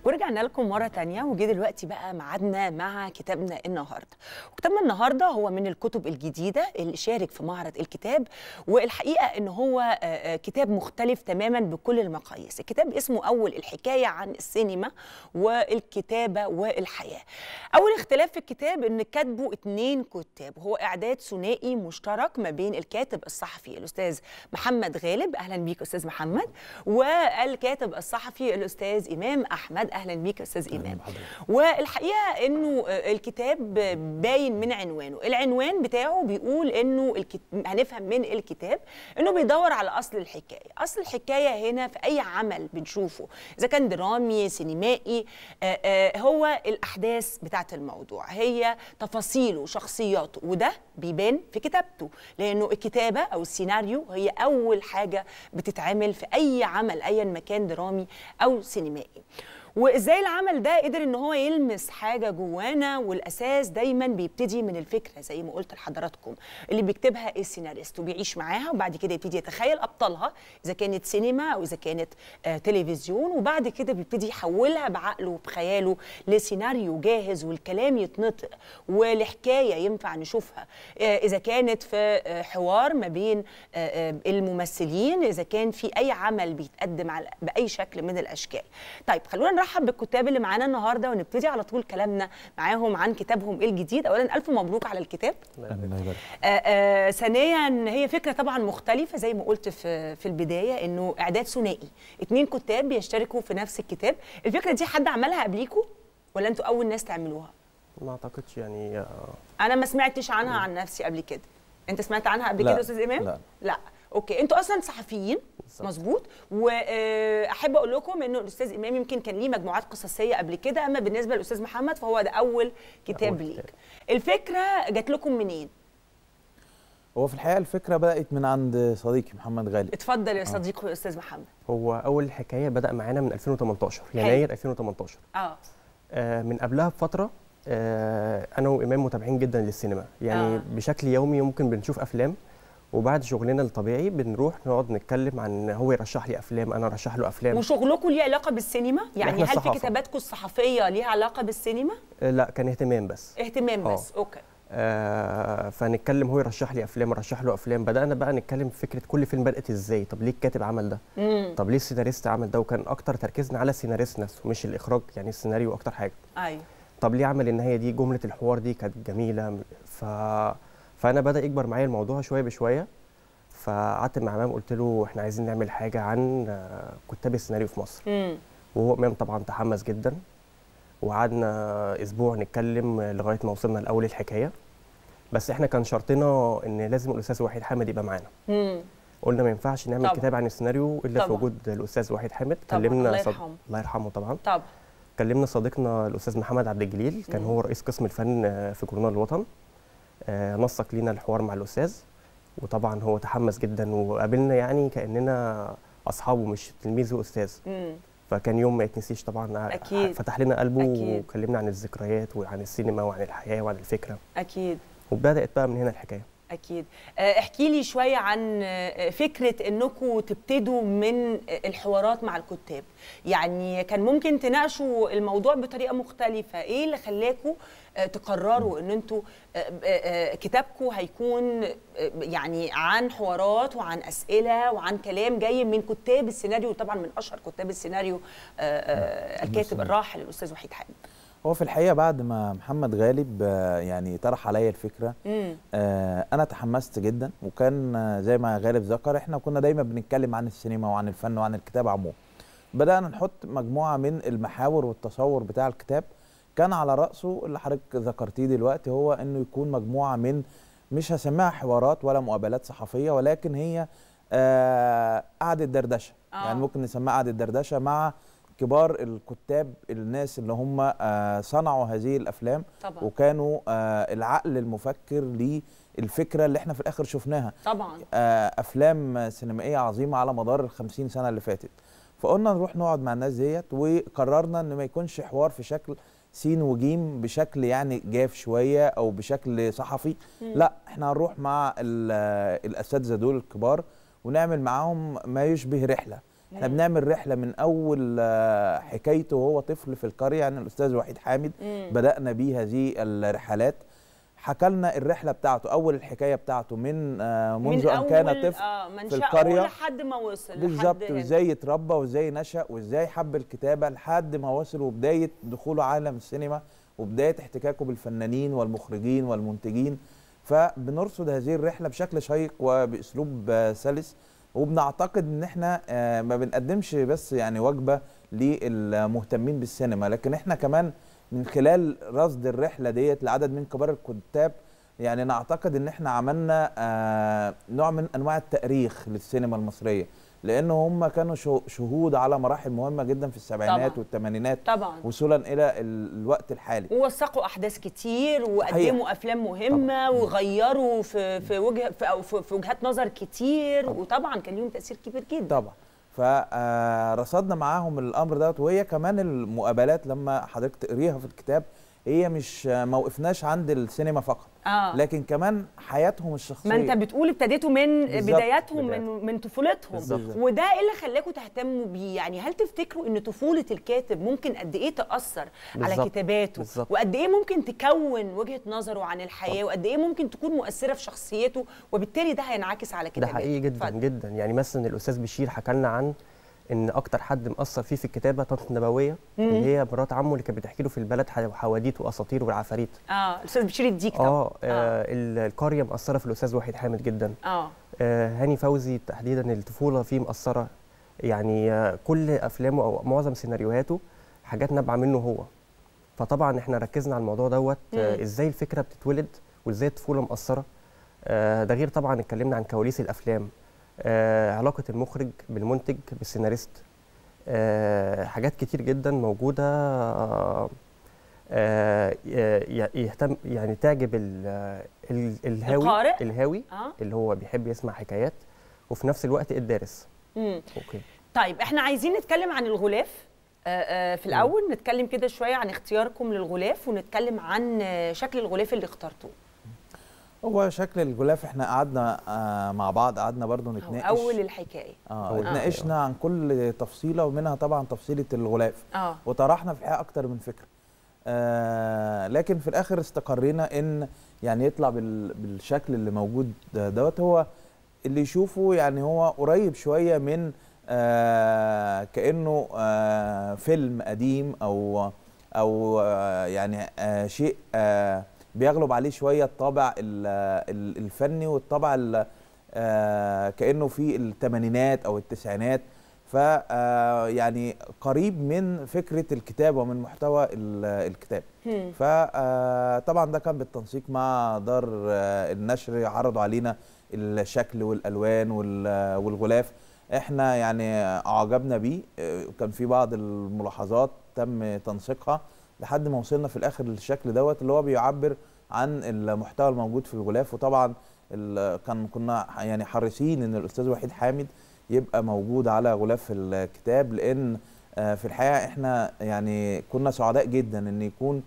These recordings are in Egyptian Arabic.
ورجعنا لكم مرة تانية وجي دلوقتي بقى ميعادنا مع كتابنا النهاردة وكتابنا النهاردة هو من الكتب الجديدة اللي شارك في معرض الكتاب والحقيقة ان هو آه، آه، كتاب مختلف تماما بكل المقاييس الكتاب اسمه أول الحكاية عن السينما والكتابة والحياة أول اختلاف في الكتاب ان كاتبه اتنين كتاب هو إعداد ثنائي مشترك ما بين الكاتب الصحفي الأستاذ محمد غالب أهلا بيك أستاذ محمد والكاتب الصحفي الأستاذ إمام أحمد أهلا بيك أستاذ إمام والحقيقة إنه الكتاب باين من عنوانه العنوان بتاعه بيقول إنه الكت... هنفهم من الكتاب إنه بيدور على أصل الحكاية أصل الحكاية هنا في أي عمل بنشوفه إذا كان درامي سينمائي آه، آه، هو الأحداث بتاعت الموضوع هي تفاصيله شخصياته وده بيبان في كتابته لأنه الكتابة أو السيناريو هي أول حاجة بتتعمل في أي عمل أيا ما كان درامي أو سينمائي وازاي العمل ده قدر ان هو يلمس حاجه جوانا والاساس دايما بيبتدي من الفكره زي ما قلت لحضراتكم اللي بيكتبها السيناريست وبيعيش معاها وبعد كده يبتدي يتخيل ابطالها اذا كانت سينما او اذا كانت آه تلفزيون وبعد كده بيبتدي يحولها بعقله وبخياله لسيناريو جاهز والكلام يتنطق والحكايه ينفع نشوفها آه اذا كانت في آه حوار ما بين آه آه الممثلين اذا كان في اي عمل بيتقدم على باي شكل من الاشكال طيب خلونا نرحب بالكتاب اللي معانا النهارده ونبتدي على طول كلامنا معاهم عن كتابهم الجديد اولا الف مبروك على الكتاب الله يبارك آه آه ثانيا هي فكره طبعا مختلفه زي ما قلت في في البدايه انه اعداد ثنائي اتنين كتاب بيشتركوا في نفس الكتاب الفكره دي حد عملها قبليكوا ولا انتوا اول ناس تعملوها ما اعتقدش يعني آه، انا ما سمعتش عنها عن نفسي قبل كده انت سمعت عنها قبل لا، كده يا استاذ امام لا. لا اوكي انتوا اصلا صحفيين بالظبط. مظبوط واحب اقول لكم انه الاستاذ امام يمكن كان ليه مجموعات قصصيه قبل كده اما بالنسبه للاستاذ محمد فهو ده اول كتاب أول ليك كتاب. الفكره جات لكم منين هو في الحقيقه الفكره بدات من عند صديقي محمد غالب اتفضل يا صديقي الاستاذ محمد هو اول حكايه بدا معانا من 2018 يناير 2018 اه آه من قبلها بفتره آه انا وامام متابعين جدا للسينما يعني آه. آه. بشكل يومي ممكن بنشوف افلام وبعد شغلنا الطبيعي بنروح نقعد نتكلم عن هو يرشح لي افلام انا ارشح له افلام وشغلكم ليه علاقه بالسينما يعني إحنا هل في الصحافة. كتاباتكم الصحفيه ليها علاقه بالسينما آه لا كان اهتمام بس اهتمام آه. بس اوكي آه فنتكلم هو يرشح لي افلام ارشح له افلام بدانا بقى نتكلم في فكره كل فيلم بدات ازاي طب ليه الكاتب عمل ده امم طب ليه السيناريست عمل ده وكان اكتر تركيزنا على السيناريست نفسه مش الاخراج يعني السيناريو اكتر حاجه ايوه طب ليه عمل النهايه دي جمله الحوار دي كانت جميله ف فانا بدا يكبر معايا الموضوع شويه بشويه فقعدت مع امام قلت له احنا عايزين نعمل حاجه عن آه، كتاب السيناريو في مصر امم وهو امام طبعا تحمس جدا وقعدنا اسبوع نتكلم لغايه ما وصلنا لاول الحكايه بس احنا كان شرطنا ان لازم الاستاذ وحيد حامد يبقى معانا امم قلنا ما ينفعش نعمل طبعا. كتاب عن السيناريو الا في طبعا. وجود الاستاذ وحيد حامد طبعا، الله صد- يرحمه. الله يرحمه طبعا طب كلمنا صديقنا الاستاذ محمد عبد الجليل كان مم. هو رئيس قسم الفن آه، في جورنال الوطن آه، نسق لينا الحوار مع الاستاذ وطبعا هو تحمس جدا وقابلنا يعني كاننا اصحابه مش تلميذ واستاذ امم فكان يوم ما يتنسيش طبعا أكيد. فتح لنا قلبه أكيد. وكلمنا عن الذكريات وعن السينما وعن الحياه وعن الفكره اكيد وبدات بقى من هنا الحكايه اكيد آه، احكي لي شويه عن آه، فكره انكم تبتدوا من آه، الحوارات مع الكتاب يعني كان ممكن تناقشوا الموضوع بطريقه مختلفه ايه اللي خلاكم آه، تقرروا ان انتوا آه، آه، آه، كتابكم هيكون آه، يعني عن حوارات وعن اسئله وعن كلام جاي من كتاب السيناريو طبعا من اشهر كتاب السيناريو آه، آه، الكاتب الراحل الاستاذ وحيد حامد هو في الحقيقه بعد ما محمد غالب آه، يعني طرح عليا الفكره امم آه، انا تحمست جدا وكان آه، زي ما غالب ذكر احنا كنا دايما بنتكلم عن السينما وعن الفن وعن الكتاب عموما بدانا نحط مجموعه من المحاور والتصور بتاع الكتاب كان على راسه اللي حضرتك ذكرتيه دلوقتي هو انه يكون مجموعه من مش هسميها حوارات ولا مقابلات صحفيه ولكن هي آه، قعده دردشه آه. يعني ممكن نسميها قعده دردشه مع كبار الكتاب الناس اللي هم آه، صنعوا هذه الافلام طبعا وكانوا آه، العقل المفكر للفكره اللي احنا في الاخر شفناها طبعا آه، افلام سينمائيه عظيمه على مدار ال 50 سنه اللي فاتت فقلنا نروح نقعد مع الناس ديت وقررنا ان ما يكونش حوار في شكل سين وجيم بشكل يعني جاف شويه او بشكل صحفي لا احنا هنروح مع ال- الاساتذه دول الكبار ونعمل معاهم ما يشبه رحله احنا بنعمل رحله من اول آه، حكايته وهو طفل في القريه يعني الاستاذ وحيد حامد مم. بدانا بيه هذه الرحلات حكى لنا الرحله بتاعته اول الحكايه بتاعته من آه، منذ ان كان أول- طفل آه من في شقه القرية. لحد ما وصل بالظبط لحد هنا. وازاي يتربى وازاي نشا وازاي حب الكتابه لحد ما وصل وبدايه دخوله عالم السينما وبدايه احتكاكه بالفنانين والمخرجين والمنتجين فبنرصد هذه الرحله بشكل شيق وباسلوب آه، سلس وبنعتقد ان احنا آه، ما بنقدمش بس يعني وجبه للمهتمين بالسينما لكن احنا كمان من خلال رصد الرحله ديت لعدد من كبار الكتاب يعني نعتقد ان احنا عملنا آه، نوع من انواع التاريخ للسينما المصريه لان هم كانوا شو- شهود على مراحل مهمه جدا في السبعينات طبعاً. والثمانينات طبعا وصولا الى ال- الوقت الحالي ووثقوا احداث كتير وقدموا صحيح. افلام مهمه وغيروا في في وجه في أو في, في وجهات نظر كتير وطبعا كان ليهم تاثير كبير جدا طبعا فرصدنا معاهم الامر دوت وهي كمان المقابلات لما حضرتك تقريها في الكتاب هي مش ما وقفناش عند السينما فقط اه لكن كمان حياتهم الشخصيه ما انت بتقول ابتديتوا من بالظبط، بداياتهم بدايات. من من طفولتهم بالظبط. وده ايه اللي خلاكم تهتموا بيه يعني هل تفتكروا ان طفوله الكاتب ممكن قد ايه تاثر على بالظبط، كتاباته بالظبط. وقد ايه ممكن تكون وجهه نظره عن الحياه وقد ايه ممكن تكون مؤثره في شخصيته وبالتالي ده هينعكس على ده كتاباته حقيقي جدا اتفضل. جدا يعني مثلا الاستاذ بشير حكى لنا عن ان اكتر حد مأثر فيه في الكتابه طنط النبويه اللي هي مرات عمه اللي كانت بتحكي له في البلد ح- حواديت واساطير والعفاريت اه الاستاذ بشير الديك طبعا اه, آه ال- القريه مأثره في الاستاذ وحيد حامد جدا اه آه هاني فوزي تحديدا الطفوله فيه مأثره يعني آه كل افلامه او معظم سيناريوهاته حاجات نابعه منه هو فطبعا احنا ركزنا على الموضوع دوت آه مم. ازاي الفكره بتتولد وازاي الطفوله مأثره آه ده غير طبعا اتكلمنا عن كواليس الافلام آه علاقه المخرج بالمنتج بالسيناريست آه حاجات كتير جدا موجوده آه آه ي- يهتم يعني تعجب ال- ال- الهاوي القارئ؟ الهاوي اه اللي هو بيحب يسمع حكايات وفي نفس الوقت الدارس امم اوكي طيب احنا عايزين نتكلم عن الغلاف آه، آه، في الاول نتكلم كده شويه عن اختياركم للغلاف ونتكلم عن آه، شكل الغلاف اللي اخترتوه هو شكل الغلاف احنا قعدنا آه مع بعض قعدنا برضو أو نتناقش اول الحكايه اه أول اتناقشنا عن كل تفصيله ومنها طبعا تفصيله الغلاف اه وطرحنا في الحقيقه اكتر من فكره آه لكن في الاخر استقرينا ان يعني يطلع بال بالشكل اللي موجود ده- دوت هو اللي يشوفه يعني هو قريب شويه من آه كانه آه فيلم قديم او او آه يعني آه شيء آه بيغلب عليه شويه الطابع ال- ال- الفني والطابع ال- آه كانه في الثمانينات او التسعينات ف آه، يعني قريب من فكره الكتاب ومن محتوى ال- الكتاب هم. فطبعا ده كان بالتنسيق مع دار آه، النشر عرضوا علينا الشكل والالوان وال- والغلاف احنا يعني اعجبنا بيه آه، كان في بعض الملاحظات تم تنسيقها لحد ما وصلنا في الاخر للشكل دوت اللي هو بيعبر عن المحتوى الموجود في الغلاف وطبعا ال- كان كنا يعني حريصين ان الاستاذ وحيد حامد يبقى موجود على غلاف الكتاب لان آه، في الحقيقه احنا يعني كنا سعداء جدا ان يكون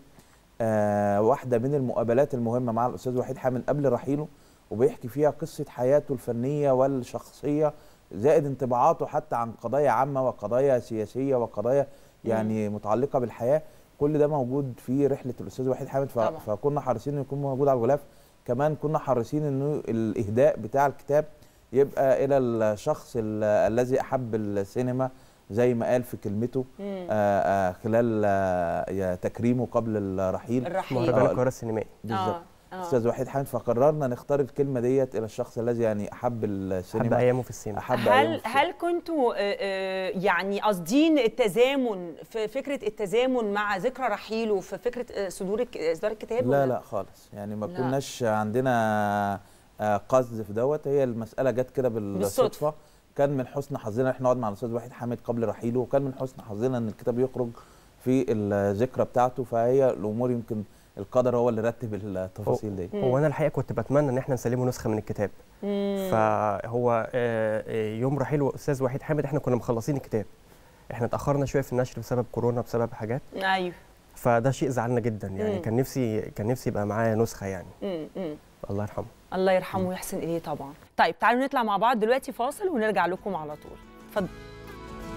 آه، واحده من المقابلات المهمه مع الاستاذ وحيد حامد قبل رحيله وبيحكي فيها قصه حياته الفنيه والشخصيه زائد انطباعاته حتى عن قضايا عامه وقضايا سياسيه وقضايا يعني متعلقه بالحياه كل ده موجود في رحله الاستاذ وحيد حامد ف- طبعا. فكنا حريصين انه يكون موجود على الغلاف كمان كنا حريصين انه الاهداء بتاع الكتاب يبقى الى الشخص ال- الذي احب السينما زي ما قال في كلمته مم. آه، آه، خلال آه، يا تكريمه قبل الرحيل الرحيل مهرجان آه. القاهره السينمائي بالظبط آه. آه. استاذ وحيد حامد فقررنا نختار الكلمه ديت الى الشخص الذي يعني احب حب السينما ايامه في السينما احب أيامه هل في السينما. هل كنتوا آه، آه، يعني قاصدين التزامن في فكره التزامن مع ذكرى رحيله في فكره آه، صدور الك- اصدار الكتاب لا ولا؟ لا خالص يعني ما لا. كناش عندنا آه، قصد في دوت هي المساله جت كده بالصدفة. بالصدفه كان من حسن حظنا احنا نقعد مع الاستاذ وحيد حامد قبل رحيله وكان من حسن حظنا ان الكتاب يخرج في الذكرى بتاعته فهي الامور يمكن القدر هو اللي رتب التفاصيل دي هو انا الحقيقه كنت بتمنى ان احنا نسلمه نسخه من الكتاب مم. فهو آه، آه، يوم رحيل استاذ وحيد حامد احنا كنا مخلصين الكتاب احنا اتاخرنا شويه في النشر بسبب كورونا بسبب حاجات ايوه فده شيء زعلنا جدا يعني مم. كان نفسي كان نفسي يبقى معايا نسخه يعني مم. مم. الله يرحمه الله يرحمه ويحسن اليه طبعا طيب تعالوا نطلع مع بعض دلوقتي فاصل ونرجع لكم على طول اتفضل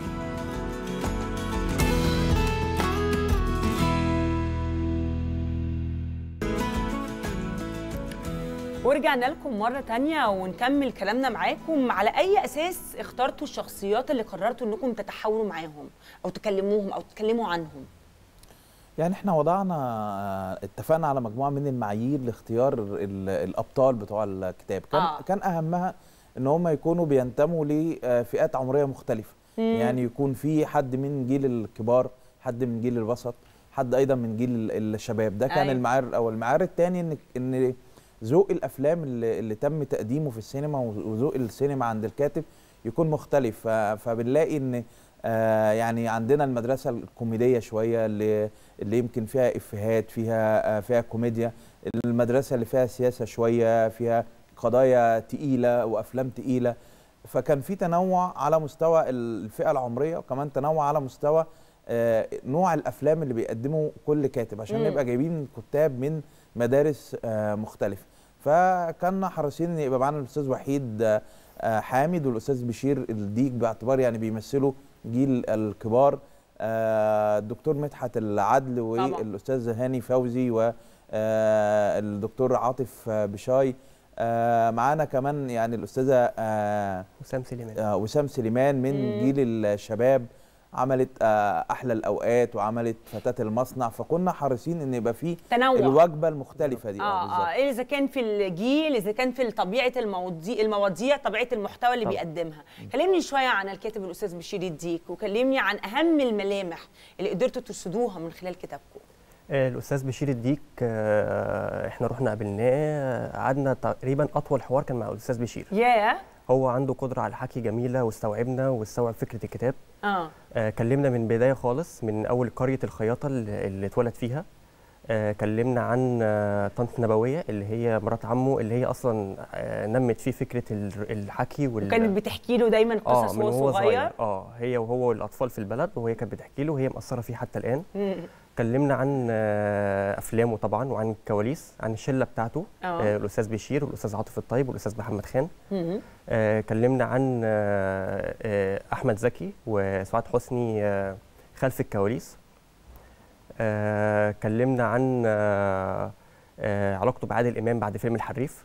ورجعنا لكم مرة تانية ونكمل كلامنا معاكم على أي أساس اخترتوا الشخصيات اللي قررتوا إنكم تتحاوروا معاهم أو تكلموهم أو تتكلموا عنهم يعني احنا وضعنا اتفقنا على مجموعه من المعايير لاختيار ال- الابطال بتوع الكتاب كان آه. آه. كان اهمها ان هم يكونوا بينتموا لفئات عمريه مختلفه مم. يعني يكون في حد من جيل الكبار حد من جيل الوسط حد ايضا من جيل ال- الشباب ده كان أيوة. المعيار الاول المعيار الثاني ان ان ذوق الافلام اللي, اللي تم تقديمه في السينما وذوق السينما عند الكاتب يكون مختلف ف- فبنلاقي ان آه يعني عندنا المدرسه الكوميديه شويه اللي اللي يمكن فيها افيهات فيها آه فيها كوميديا المدرسه اللي فيها سياسه شويه فيها قضايا تقيله وافلام تقيله فكان في تنوع على مستوى الفئه العمريه وكمان تنوع على مستوى آه، نوع الافلام اللي بيقدمه كل كاتب عشان مم. نبقى جايبين كتاب من مدارس آه، مختلفه فكنا حريصين ان يبقى معانا الاستاذ وحيد آه، آه، حامد والاستاذ بشير الديك باعتبار يعني بيمثلوا جيل الكبار آه، الدكتور مدحت العدل طبعاً. والاستاذ هاني فوزي والدكتور عاطف آه، بشاي آه، معانا كمان يعني الاستاذه آه، وسام سليمان آه، وسام سليمان من مم. جيل الشباب عملت آه، احلى الاوقات وعملت فتاه المصنع فكنا حريصين ان يبقى فيه تنوع الوجبه المختلفه دي اه اه إيه اذا كان في الجيل اذا كان في طبيعه المواضيع المواضيع طبيعه المحتوى اللي طبعا. بيقدمها كلمني شويه عن الكاتب الاستاذ بشير الديك وكلمني عن اهم الملامح اللي قدرتوا ترصدوها من خلال كتابكم آه، الاستاذ بشير الديك آه، احنا رحنا قابلناه قعدنا تقريبا اطول حوار كان مع الاستاذ بشير ياه هو عنده قدره على الحكي جميله واستوعبنا واستوعب فكره الكتاب اه آه، كلمنا من بدايه خالص من اول قريه الخياطه اللي اللي اتولد فيها آه، كلمنا عن آه، طنط نبويه اللي هي مرات عمه اللي هي اصلا آه، نمت فيه فكره ال- الحكي وال وكانت بتحكي له دايما قصص من وهو صغير اه هي وهو والاطفال في البلد وهي كانت بتحكي له وهي مأثره فيه حتى الان مم. كلمنا عن آه، افلامه طبعا وعن الكواليس عن الشله بتاعته اه آه، الاستاذ بشير والاستاذ عاطف الطيب والاستاذ محمد خان مم. آه، كلمنا عن آه، آه، احمد زكي وسعاد حسني آه، خلف الكواليس آه، كلمنا عن آه، آه، علاقته بعادل امام بعد فيلم الحريف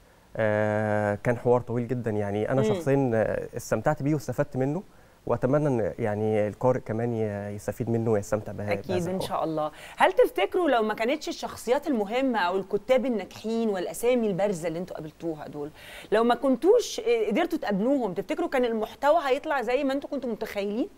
آه، كان حوار طويل جدا يعني انا مم. شخصيا آه، استمتعت بيه واستفدت منه واتمنى ان يعني القارئ كمان ي- يستفيد منه ويستمتع بها اكيد ان شاء الله هل تفتكروا لو ما كانتش الشخصيات المهمه او الكتاب الناجحين والاسامي البارزه اللي انتوا قابلتوها دول لو ما كنتوش آه، قدرتوا تقابلوهم تفتكروا كان المحتوى هيطلع زي ما انتوا كنتوا متخيلين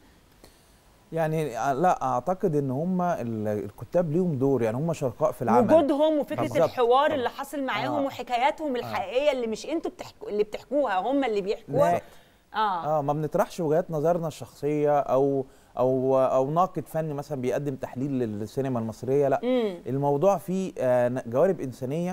يعني لا اعتقد ان هم ال- الكتاب ليهم دور يعني هم شركاء في العمل وجودهم وفكره بالظبط. الحوار طبعا. اللي حصل معاهم آه. وحكاياتهم الحقيقيه اللي مش انتوا بتحكوا اللي بتحكوها هم اللي بيحكوها لا. اه اه ما بنطرحش وجهات نظرنا الشخصيه او او او ناقد فني مثلا بيقدم تحليل للسينما المصريه لا امم الموضوع فيه آه، جوانب انسانيه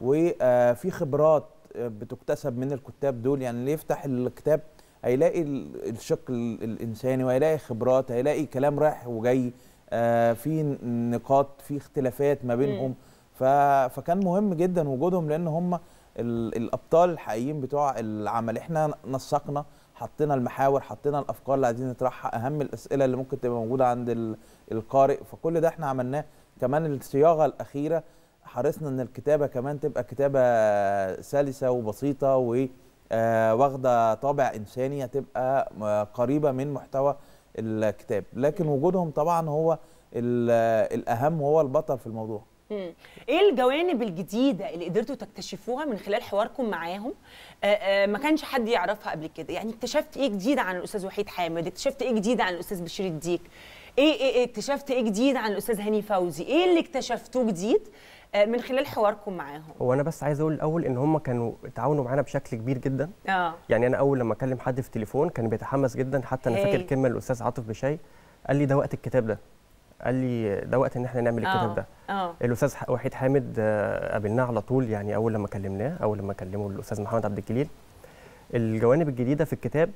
وفي خبرات آه، بتكتسب من الكتاب دول يعني اللي يفتح الكتاب هيلاقي ال- الشق ال- الانساني وهيلاقي خبرات هيلاقي كلام رايح وجاي آه، في ن- نقاط في اختلافات ما بينهم ف- فكان مهم جدا وجودهم لان هم ال- الابطال الحقيقيين بتوع العمل احنا نسقنا حطينا المحاور حطينا الافكار اللي عايزين نطرحها اهم الاسئله اللي ممكن تبقى موجوده عند ال- القارئ فكل ده احنا عملناه كمان الصياغه الاخيره حرصنا ان الكتابه كمان تبقى كتابه سلسه وبسيطه و آه، واخده طابع انساني هتبقى آه، قريبه من محتوى الكتاب لكن وجودهم طبعا هو ال- الاهم وهو البطل في الموضوع مم. ايه الجوانب الجديده اللي قدرتوا تكتشفوها من خلال حواركم معاهم آه آه ما كانش حد يعرفها قبل كده يعني اكتشفت ايه جديد عن الاستاذ وحيد حامد اكتشفت ايه جديد عن الاستاذ بشير الديك ايه ايه, إيه اكتشفت ايه جديد عن الاستاذ هاني فوزي ايه اللي اكتشفتوه جديد آه من خلال حواركم معاهم هو انا بس عايز اقول الاول ان هم كانوا تعاونوا معانا بشكل كبير جدا اه يعني انا اول لما اكلم حد في التليفون كان بيتحمس جدا حتى انا فاكر هايل. كلمه الاستاذ عاطف بشاي قال لي ده وقت الكتاب ده قال لي ده وقت ان احنا نعمل الكتاب اه ده اه الاستاذ ح- وحيد حامد آه، قابلناه على طول يعني اول لما كلمناه اول لما كلمه الاستاذ محمد عبد الجليل الجوانب الجديده في الكتاب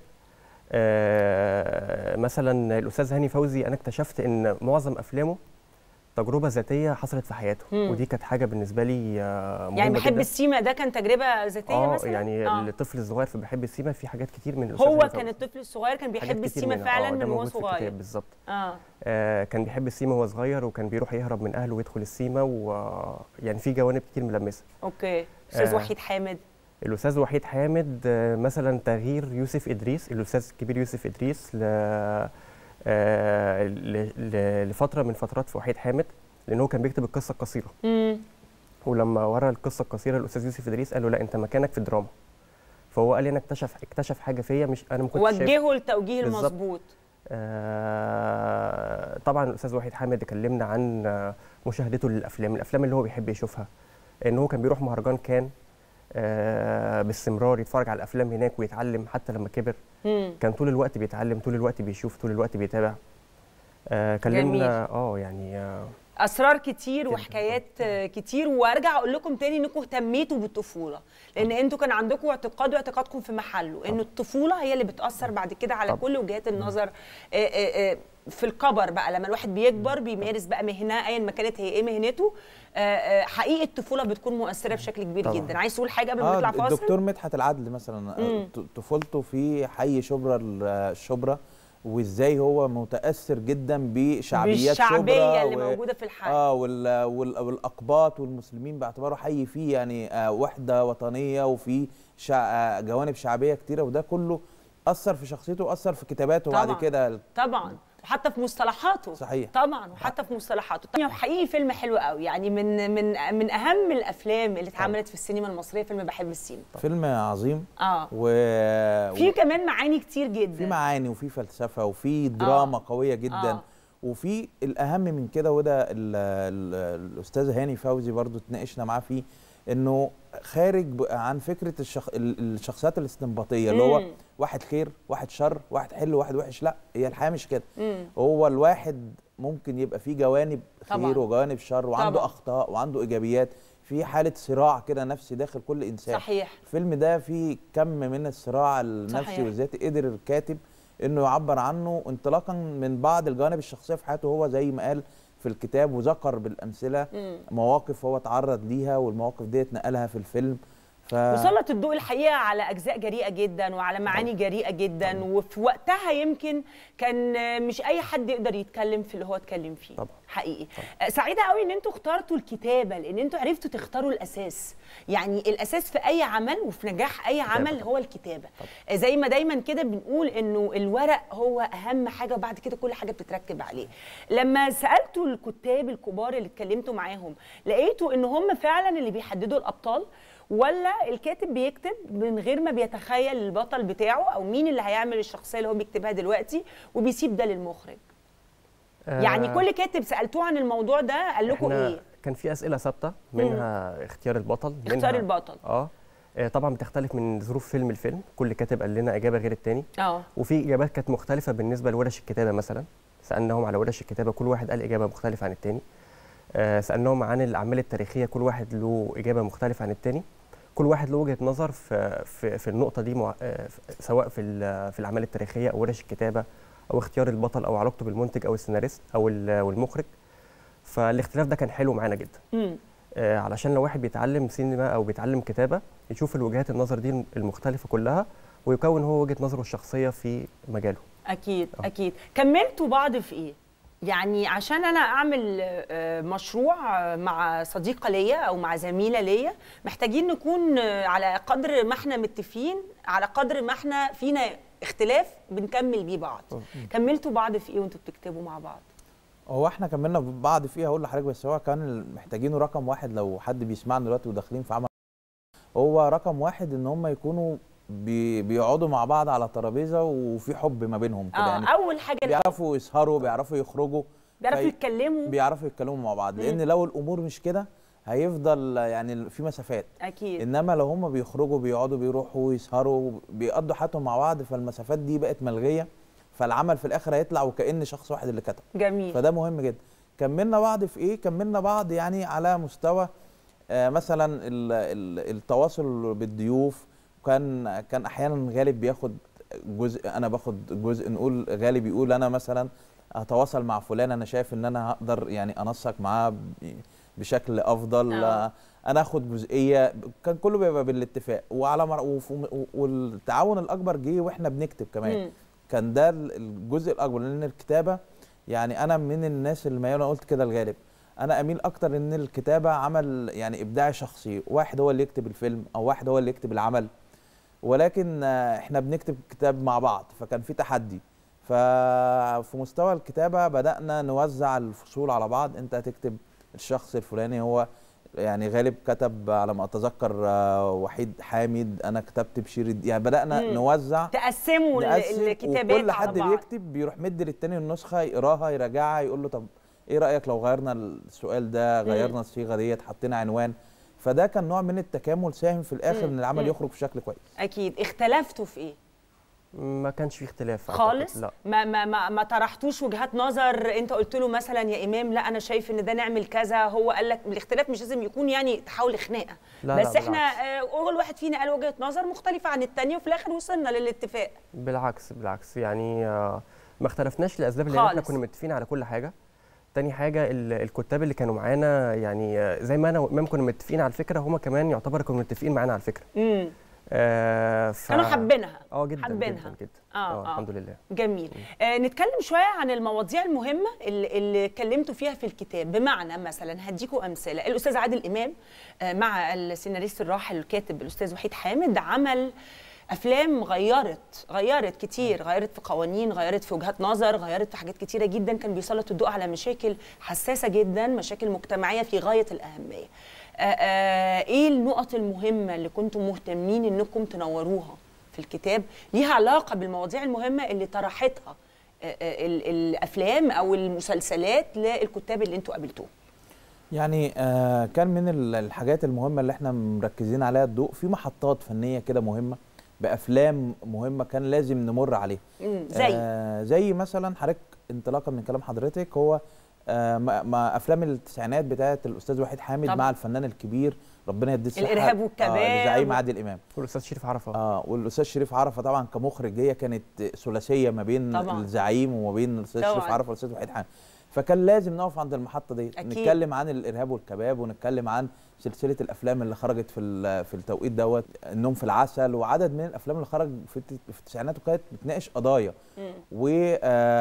آه، مثلا الاستاذ هاني فوزي انا اكتشفت ان معظم افلامه تجربه ذاتيه حصلت في حياته مم. ودي كانت حاجه بالنسبه لي آه، مهمه يعني بحب جدا السيما ده كان تجربه ذاتيه اه مثلا يعني آه. الطفل الصغير في بحب السيما في حاجات كتير من الأستاذ هو هاني كان فوزي. الطفل الصغير كان حاجات بيحب كتير السيما منها. فعلا آه، ده من وهو موجود في الكتاب صغير بالظبط اه آه كان بيحب السيما وهو صغير وكان بيروح يهرب من اهله ويدخل السيما ويعني في جوانب كتير ملمسه اوكي استاذ آه. وحيد حامد الاستاذ وحيد حامد آه، مثلا تغيير يوسف ادريس الاستاذ الكبير يوسف ادريس ل آه، ل- ل- لفتره من فترات في وحيد حامد لان هو كان بيكتب القصه القصيره امم ولما ورا القصه القصيره الاستاذ يوسف ادريس قال له لا انت مكانك في الدراما فهو قال لي انا اكتشف اكتشف حاجه فيا مش انا ما كنتش شايف وجهه التوجيه بالظبط. المظبوط آه، طبعا الاستاذ وحيد حامد اتكلمنا عن آه، مشاهدته للافلام الافلام اللي هو بيحب يشوفها ان هو كان بيروح مهرجان كان آه، باستمرار يتفرج على الافلام هناك ويتعلم حتى لما كبر امم كان طول الوقت بيتعلم طول الوقت بيشوف طول الوقت بيتابع آه، جميل. كلمنا اه يعني آه، اسرار كتير جداً. وحكايات آه، كتير وارجع اقول لكم تاني انكم اهتميتوا بالطفوله لان انتوا كان عندكم اعتقاد واعتقادكم في محله ان الطفوله هي اللي بتاثر بعد كده على طبعاً. كل وجهات النظر آه، آه، آه، في الكبر بقى لما الواحد بيكبر بيمارس بقى مهنه ايا ما كانت هي ايه مهنته آه، آه، حقيقه الطفوله بتكون مؤثره بشكل كبير طبعاً. جدا عايز تقول حاجه قبل ما اه نطلع فاصل الدكتور مدحت العدل مثلا آه، مم. ط- طفولته في حي شبرا ال- الشبرا وازاي هو متاثر جدا بشعبيات بالشعبيه شبرا اللي و- موجوده في الحي اه وال وال والاقباط والمسلمين باعتباره حي فيه يعني آه وحده وطنيه وفي شع آه جوانب شعبيه كتيره وده كله اثر في شخصيته واثر في كتاباته بعد طبعاً. كده طبعا وحتى في مصطلحاته صحيح. طبعا وحتى في مصطلحاته طبعا حقيقي فيلم حلو قوي يعني من من من اهم الافلام اللي اتعملت في السينما المصريه فيلم بحب السينما فيلم عظيم اه و في كمان معاني كتير جدا في معاني وفي فلسفه وفي دراما آه. قويه جدا آه. وفي الاهم من كده وده ال- ال- الاستاذ هاني فوزي برضو اتناقشنا معاه فيه انه خارج ب- عن فكره الشخ... ال- الشخصيات الاستنباطيه اللي هو مم. واحد خير واحد شر واحد حلو واحد وحش لا هي الحياه مش كده مم. هو الواحد ممكن يبقى فيه جوانب طبعاً. خير وجوانب شر وعنده طبعاً. اخطاء وعنده ايجابيات في حاله صراع كده نفسي داخل كل انسان صحيح الفيلم ده فيه كم من الصراع النفسي صحيح. والذاتي قدر الكاتب انه يعبر عنه انطلاقا من بعض الجوانب الشخصيه في حياته هو زي ما قال في الكتاب وذكر بالامثله مم. مواقف هو تعرض ليها والمواقف ديت نقلها في الفيلم ف وسلط الضوء الحقيقه على اجزاء جريئه جدا وعلى معاني جريئه جدا وفي وقتها يمكن كان مش اي حد يقدر يتكلم في اللي هو اتكلم فيه طبعاً. حقيقي آه، سعيده قوي ان انتوا اخترتوا الكتابه لان انتوا عرفتوا تختاروا الاساس يعني الاساس في اي عمل وفي نجاح اي عمل طبعاً. هو الكتابه آه، زي ما دايما كده بنقول انه الورق هو اهم حاجه وبعد كده كل حاجه بتتركب عليه لما سالتوا الكتاب الكبار اللي اتكلمتوا معاهم لقيتوا ان هم فعلا اللي بيحددوا الابطال ولا الكاتب بيكتب من غير ما بيتخيل البطل بتاعه او مين اللي هيعمل الشخصيه اللي هو بيكتبها دلوقتي وبيسيب ده للمخرج يعني آه، كل كاتب سالتوه عن الموضوع ده قال لكم إحنا ايه كان في اسئله ثابته منها اختيار البطل اختار منها البطل اه آه، طبعا بتختلف من ظروف فيلم الفيلم كل كاتب قال لنا اجابه غير التاني اه وفي اجابات كانت مختلفه بالنسبه لورش الكتابه مثلا سالناهم على ورش الكتابه كل واحد قال اجابه مختلفه عن التاني آه، سالناهم عن الاعمال التاريخيه كل واحد له اجابه مختلفه عن التاني كل واحد له وجهه نظر في في, في النقطه دي مع آه، في- سواء في ال- في الاعمال التاريخيه او ورش الكتابه او اختيار البطل او علاقته بالمنتج او السيناريست او ال- او المخرج فالاختلاف ده كان حلو معانا جدا امم آه، علشان لو واحد بيتعلم سينما او بيتعلم كتابه يشوف الوجهات النظر دي المختلفه كلها ويكون هو وجهه نظره الشخصيه في مجاله اكيد آه. اكيد كملتوا بعض في ايه يعني عشان انا اعمل آه، مشروع آه، مع صديقه ليا او مع زميله ليا محتاجين نكون آه، على قدر ما احنا متفقين على قدر ما احنا فينا اختلاف بنكمل بيه بعض كملتوا بعض في ايه وانتوا بتكتبوا مع بعض هو احنا كملنا بعض فيها هقول لحضرتك بس هو كان محتاجينه رقم واحد لو حد بيسمعنا دلوقتي وداخلين في عمل هو رقم واحد ان هم يكونوا بي بيقعدوا مع بعض على ترابيزه وفي حب ما بينهم كده اه يعني اول حاجه بيعرفوا يسهروا بيعرفوا يخرجوا بيعرفوا في- يتكلموا بيعرفوا يتكلموا مع بعض لان لو الامور مش كده هيفضل يعني في مسافات اكيد انما لو هم بيخرجوا بيقعدوا بيروحوا يسهروا بيقضوا حياتهم مع بعض فالمسافات دي بقت ملغيه فالعمل في الاخر هيطلع وكأن شخص واحد اللي كتب جميل فده مهم جدا كملنا بعض في ايه كملنا بعض يعني على مستوى آه مثلا ال ال التواصل بالضيوف كان كان احيانا غالب بياخد جزء انا باخد جزء نقول غالب يقول انا مثلا اتواصل مع فلان انا شايف ان انا هقدر يعني انسق معاه ب- بشكل افضل آه. آه. انا اخد جزئيه كان كله بيبقى بالاتفاق وعلى مر... وف... والتعاون الاكبر جه واحنا بنكتب كمان مم. كان ده ال- الجزء الاكبر لان الكتابه يعني انا من الناس اللي ما انا قلت كده الغالب انا اميل اكتر ان الكتابه عمل يعني ابداعي شخصي واحد هو اللي يكتب الفيلم او واحد هو اللي يكتب العمل ولكن آه، احنا بنكتب كتاب مع بعض فكان في تحدي ففي مستوى الكتابه بدانا نوزع الفصول على بعض انت هتكتب الشخص الفلاني هو يعني غالب كتب على ما اتذكر آه، وحيد حامد انا كتبت بشير الد- يعني بدانا مم. نوزع تقسموا ال- نقسم الكتابات وكل على حد بعض. بيكتب بيروح مدي للتاني النسخه يقراها يراجعها يقول له طب ايه رايك لو غيرنا السؤال ده مم. غيرنا الصيغه ديت حطينا عنوان فده كان نوع من التكامل ساهم في الاخر مم. ان العمل مم. يخرج بشكل كويس اكيد اختلفتوا في ايه ما كانش في اختلاف أعتقد. خالص لا ما ما ما, ما طرحتوش وجهات نظر انت قلت له مثلا يا امام لا انا شايف ان ده نعمل كذا هو قال لك الاختلاف مش لازم يكون يعني تحول لخناقه لا، بس لا، احنا بالعكس. آه، كل واحد فينا قال وجهه نظر مختلفه عن الثانيه وفي الاخر وصلنا للاتفاق بالعكس بالعكس يعني آه، ما اختلفناش لاسباب اللي احنا خالص. كنا متفقين على كل حاجه تاني حاجه ال- الكتاب اللي كانوا معانا يعني آه، زي ما انا وامام كنا متفقين على الفكره هما كمان يعتبر كانوا متفقين معانا على الفكره امم آه ف... كانوا حابينها اه جدا حابينها. جدا جدا آه، آه. الحمد لله جميل آه نتكلم شويه عن المواضيع المهمه اللي, اللي اتكلمتوا فيها في الكتاب بمعنى مثلا هديكوا امثله الاستاذ عادل امام آه مع السيناريست الراحل الكاتب الاستاذ وحيد حامد عمل افلام غيرت غيرت كتير غيرت في قوانين غيرت في وجهات نظر غيرت في حاجات كتيره جدا كان بيسلط الضوء على مشاكل حساسه جدا مشاكل مجتمعيه في غايه الاهميه آه آه ايه النقط المهمه اللي كنتم مهتمين انكم تنوروها في الكتاب ليها علاقه بالمواضيع المهمه اللي طرحتها آه، آه، ال- الافلام او المسلسلات للكتاب اللي انتوا قابلتوهم يعني آه كان من ال- الحاجات المهمه اللي احنا مركزين عليها الضوء في محطات فنيه كده مهمه بافلام مهمه كان لازم نمر عليها مم، زي آه زي مثلا حضرتك انطلاقا من كلام حضرتك هو آه ما ما افلام التسعينات بتاعه الاستاذ وحيد حامد طبعا. مع الفنان الكبير ربنا يديه الصحه الإرهاب والكباب. آه الزعيم عادل امام والاستاذ شريف عرفه اه والاستاذ شريف عرفه طبعا كمخرج هي كانت ثلاثيه ما بين طبعاً. الزعيم وما بين الاستاذ طبعاً. شريف عرفه والاستاذ وحيد حامد فكان لازم نقف عند المحطه دي أكيد. نتكلم عن الارهاب والكباب ونتكلم عن سلسله الافلام اللي خرجت في ال- في التوقيت دوت النوم في العسل وعدد من الافلام اللي خرج في الت- في التسعينات وكانت بتناقش قضايا مم. و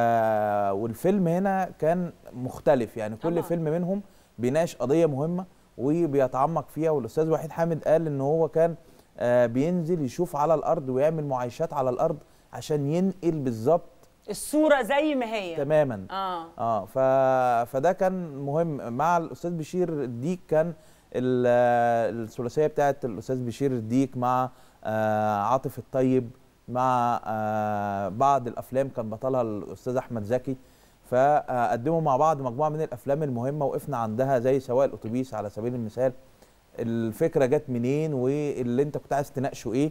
آه والفيلم هنا كان مختلف يعني كل طبعاً. فيلم منهم بيناقش قضيه مهمه وبيتعمق فيها والاستاذ وحيد حامد قال ان هو كان آه بينزل يشوف على الارض ويعمل معايشات على الارض عشان ينقل بالظبط الصوره زي ما هي تماما اه اه ف... فده كان مهم مع الاستاذ بشير الديك كان ال- آه، الثلاثيه بتاعت الاستاذ بشير الديك مع آه عاطف الطيب مع آه بعض الافلام كان بطلها الاستاذ احمد زكي فقدموا مع بعض مجموعه من الافلام المهمه وقفنا عندها زي سواق الاتوبيس على سبيل المثال الفكره جت منين واللي انت كنت عايز تناقشه ايه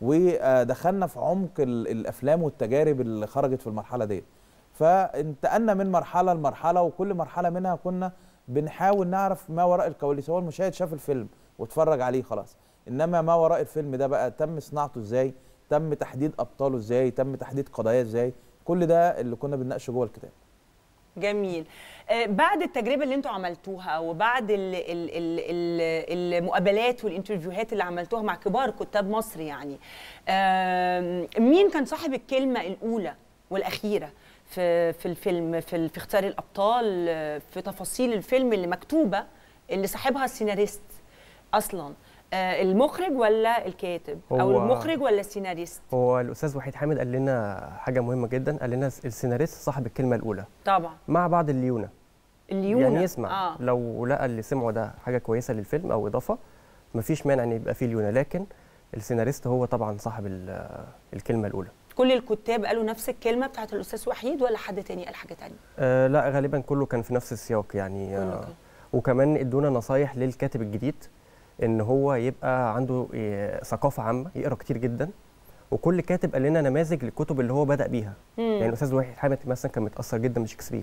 ودخلنا في عمق ال- الافلام والتجارب اللي خرجت في المرحله ديت فانتقلنا من مرحله لمرحله وكل مرحله منها كنا بنحاول نعرف ما وراء الكواليس هو المشاهد شاف الفيلم واتفرج عليه خلاص انما ما وراء الفيلم ده بقى تم صناعته ازاي تم تحديد ابطاله ازاي تم تحديد قضايا ازاي كل ده اللي كنا بنناقشه جوه الكتاب جميل آه، بعد التجربه اللي انتوا عملتوها وبعد ال ال ال ال المقابلات والانترفيوهات اللي عملتوها مع كبار كتاب مصر يعني آم، مين كان صاحب الكلمه الاولى والاخيره في في الفيلم في, ال- في اختيار الابطال آه، في تفاصيل الفيلم اللي مكتوبه اللي صاحبها السيناريست اصلا آه، المخرج ولا الكاتب او هو- المخرج ولا السيناريست هو الاستاذ وحيد حامد قال لنا حاجه مهمه جدا قال لنا السيناريست صاحب الكلمه الاولى طبعا مع بعض الليونه الليونه يعني يسمع آه. لو لقى اللي سمعه ده حاجه كويسه للفيلم او اضافه مفيش مانع ان يبقى فيه ليونه لكن السيناريست هو طبعا صاحب ال- الكلمه الاولى كل الكتاب قالوا نفس الكلمه بتاعت الاستاذ وحيد ولا حد تاني قال حاجه تانية آه لا غالبا كله كان في نفس السياق يعني كله آه كان. وكمان ادونا نصايح للكاتب الجديد ان هو يبقى عنده آه، ثقافه عامه يقرا كتير جدا وكل كاتب قال لنا نماذج للكتب اللي هو بدا بيها مم. يعني الاستاذ وحيد حامد مثلا كان متاثر جدا بشكسبير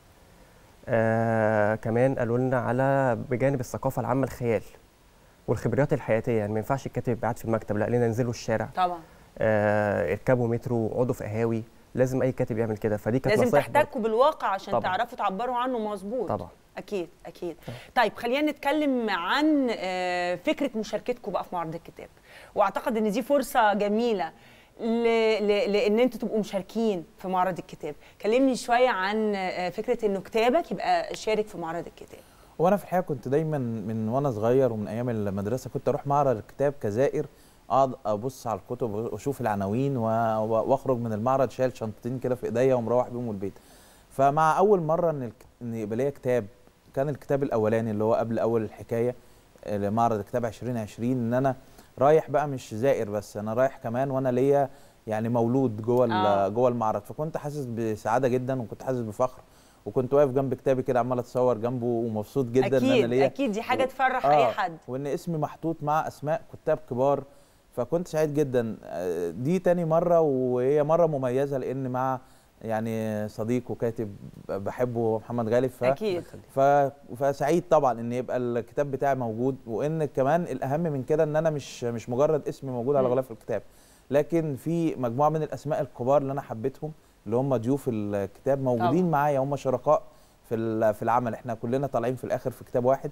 آه كمان قالوا لنا على بجانب الثقافه العامه الخيال والخبرات الحياتيه يعني ما ينفعش الكاتب يبقى قاعد في المكتب لا لنا انزلوا الشارع طبعا آه اركبوا مترو اقعدوا في قهاوي لازم اي كاتب يعمل كده فدي كانت لازم نصايح برضه. تحتكوا بالواقع عشان طبعاً. تعرفوا تعبروا عنه مظبوط طبعا اكيد اكيد طيب خلينا نتكلم عن آه، فكره مشاركتكم بقى في معرض الكتاب واعتقد ان دي فرصه جميله ل... ل... لان انتوا تبقوا مشاركين في معرض الكتاب كلمني شويه عن آه، فكره انه كتابك يبقى شارك في معرض الكتاب وانا في الحقيقه كنت دايما من وانا صغير ومن ايام المدرسه كنت اروح معرض الكتاب كزائر اقعد ابص على الكتب واشوف العناوين و- و- واخرج من المعرض شايل شنطتين كده في ايديا ومروح بيهم البيت فمع اول مره ان الك- ان يبقى ليا كتاب كان الكتاب الاولاني اللي هو قبل اول الحكايه آه، لمعرض الكتاب 2020 ان انا رايح بقى مش زائر بس انا رايح كمان وانا ليا يعني مولود جوه ال- آه. جوه المعرض فكنت حاسس بسعاده جدا وكنت حاسس بفخر وكنت واقف جنب كتابي كده عمال اتصور جنبه ومبسوط جدا ان انا اكيد ليا اكيد دي حاجه و- تفرح آه، اي حد وان اسمي محطوط مع اسماء كتاب كبار فكنت سعيد جدا آه، دي تاني مره وهي مره مميزه لان مع يعني صديق وكاتب بحبه محمد غالب ف اكيد ف... فسعيد طبعا ان يبقى الكتاب بتاعي موجود وان كمان الاهم من كده ان انا مش مش مجرد اسمي موجود على مم. غلاف الكتاب لكن في مجموعه من الاسماء الكبار اللي انا حبيتهم اللي هم ضيوف الكتاب موجودين طبعاً. معايا هم شركاء في ال- في العمل احنا كلنا طالعين في الاخر في كتاب واحد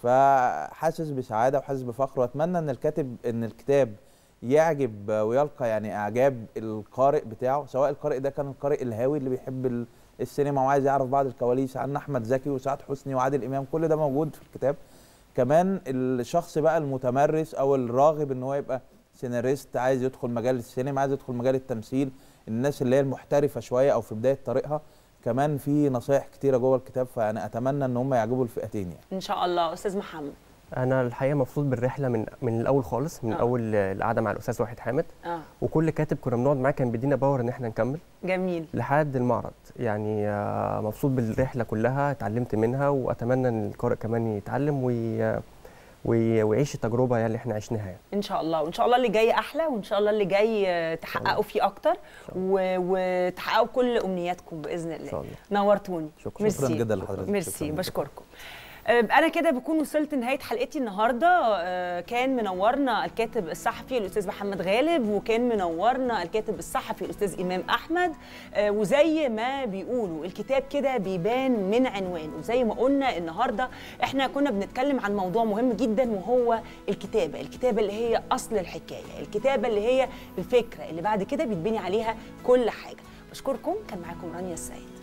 فحاسس بسعاده وحاسس بفخر واتمنى ان الكاتب ان الكتاب يعجب ويلقى يعني اعجاب القارئ بتاعه سواء القارئ ده كان القارئ الهاوي اللي بيحب ال- السينما وعايز يعرف بعض الكواليس عن احمد زكي وسعاد حسني وعادل امام كل ده موجود في الكتاب كمان الشخص بقى المتمرس او الراغب ان هو يبقى سيناريست عايز يدخل مجال السينما عايز يدخل مجال التمثيل الناس اللي هي المحترفه شويه او في بدايه طريقها كمان في نصايح كتيره جوه الكتاب فانا اتمنى ان هم يعجبوا الفئتين يعني ان شاء الله استاذ محمد انا الحقيقه مبسوط بالرحله من من الاول خالص من آه. آه. اول القعده مع الاستاذ وحيد حامد اه وكل كاتب كنا بنقعد معاه كان بيدينا باور ان احنا نكمل جميل لحد المعرض يعني آه، مبسوط بالرحله كلها اتعلمت منها واتمنى ان القارئ كمان يتعلم وي وي- ويعيش التجربه يعني اللي احنا عشناها يعني. ان شاء الله وان شاء الله اللي جاي احلى وان شاء الله اللي جاي آه، تحققوا فيه اكتر و- وتحققوا كل امنياتكم باذن ان الله شاء الله نورتوني شكراً. ميرسي. شكرا جدا لحضرتك ميرسي شكراً جداً. بشكركم آه، انا كده بكون وصلت نهايه حلقتي النهارده آه، كان منورنا الكاتب الصحفي الاستاذ محمد غالب وكان منورنا الكاتب الصحفي الاستاذ امام احمد آه، وزي ما بيقولوا الكتاب كده بيبان من عنوانه وزي ما قلنا النهارده احنا كنا بنتكلم عن موضوع مهم جدا وهو الكتابه الكتابه اللي هي اصل الحكايه الكتابه اللي هي الفكره اللي بعد كده بيتبني عليها كل حاجه بشكركم كان معاكم رانيا السيد